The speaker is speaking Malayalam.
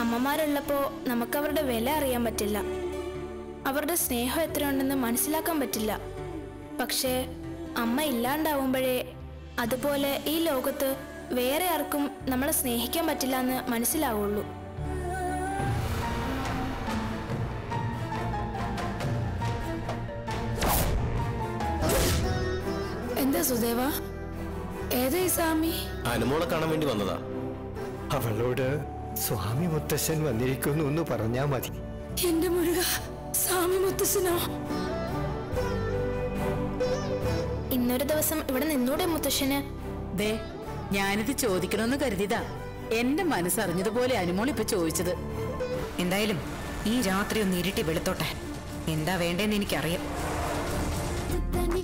അമ്മമാരുള്ളപ്പോ നമുക്കവരുടെ വില അറിയാൻ പറ്റില്ല അവരുടെ സ്നേഹം എത്രയുണ്ടെന്ന് മനസ്സിലാക്കാൻ പറ്റില്ല പക്ഷേ അമ്മ ഇല്ലാണ്ടാവുമ്പോഴേ അതുപോലെ ഈ ലോകത്ത് വേറെ ആർക്കും നമ്മളെ സ്നേഹിക്കാൻ പറ്റില്ല എന്ന് മനസ്സിലാവുള്ളൂ എന്താ സുദേവ ഏതാ ഈ സ്വാമി അനുമോളെ കാണാൻ വേണ്ടി വന്നതാ അവളോട് സ്വാമി മുത്തശ്ശൻ വന്നിരിക്കുന്നു എന്ന് പറഞ്ഞാ മതി എന്റെ മുരുക സ്വാമി മുത്തശ്ശനോ ഇന്നൊരു ദിവസം ഇവിടെ നിന്നൂടെ മുത്തശ്ശന് ദേ ഞാനിത് ചോദിക്കണമെന്ന് കരുതിയതാ എന്റെ മനസ്സറിഞ്ഞതുപോലെ അനുമോൾ ഇപ്പൊ ചോദിച്ചത് എന്തായാലും ഈ രാത്രി ഒന്ന് ഇരുട്ടി വെളുത്തോട്ടെ എന്താ വേണ്ടേന്ന് എനിക്കറിയാം തനി